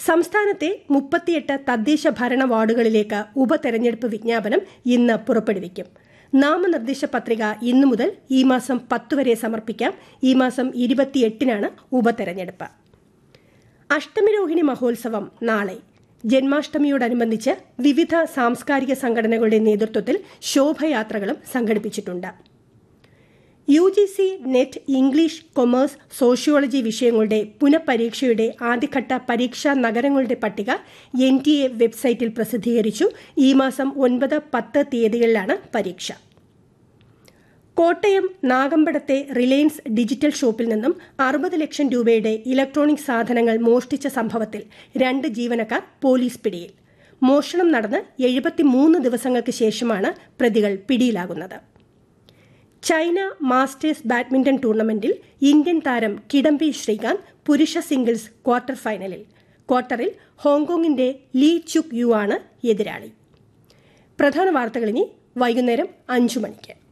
സംസ്ഥാനത്തെ മുപ്പത്തിയെട്ട് തദ്ദേശ ഭരണ വാർഡുകളിലേക്ക് ഉപതെരഞ്ഞെടുപ്പ് വിജ്ഞാപനം ഇന്ന് പുറപ്പെടുവിക്കും നാമനിർദ്ദേശ പത്രിക ഇന്നു മുതൽ ഈ മാസം പത്ത് വരെ സമർപ്പിക്കാം ഈ മാസം ഇരുപത്തിയെട്ടിനാണ് ഉപതെരഞ്ഞെടുപ്പ് അഷ്ടമിരോഹിണി മഹോത്സവം നാളെ ജന്മാഷ്ടമിയോടനുബന്ധിച്ച് വിവിധ സാംസ്കാരിക സംഘടനകളുടെ നേതൃത്വത്തിൽ ശോഭയാത്രകളും സംഘടിപ്പിച്ചിട്ടുണ്ട് U G C NET English commerce sociology വിഷയങ്ങളുടെ പുനഃപരീക്ഷയുടെ ആദ്യഘട്ട പരീക്ഷാ നഗരങ്ങളുടെ പട്ടിക എൻ ടി എ വെബ്സൈറ്റിൽ പ്രസിദ്ധീകരിച്ചു ഈ മാസം ഒൻപത് പത്ത് തീയതികളിലാണ് പരീക്ഷ കോട്ടയം നാഗമ്പടത്തെ റിലയൻസ് ഡിജിറ്റൽ ഷോപ്പിൽ നിന്നും അറുപത് ലക്ഷം രൂപയുടെ ഇലക്ട്രോണിക് സാധനങ്ങൾ മോഷ്ടിച്ച സംഭവത്തിൽ രണ്ട് ജീവനക്കാർ പോലീസ് പിടിയിൽ മോഷണം നടന്ന് എഴുപത്തിമൂന്ന് ദിവസങ്ങൾക്ക് ശേഷമാണ് പ്രതികൾ പിടിയിലാകുന്നത് ചൈന മാസ്റ്റേഴ്സ് ബാഡ്മിന്റൺ ടൂർണമെന്റിൽ ഇന്ത്യൻ താരം കിഡംബി ശ്രീകാന്ത് പുരുഷ സിംഗിൾസ് ക്വാർട്ടർ ഫൈനലിൽ ക്വാർട്ടറിൽ ഹോങ്കോങ്ങിന്റെ ലീ ചുക് യു ആണ് എതിരാളി പ്രധാന വാർത്തകൾ ഇനി വൈകുന്നേരം അഞ്ചു മണിക്ക്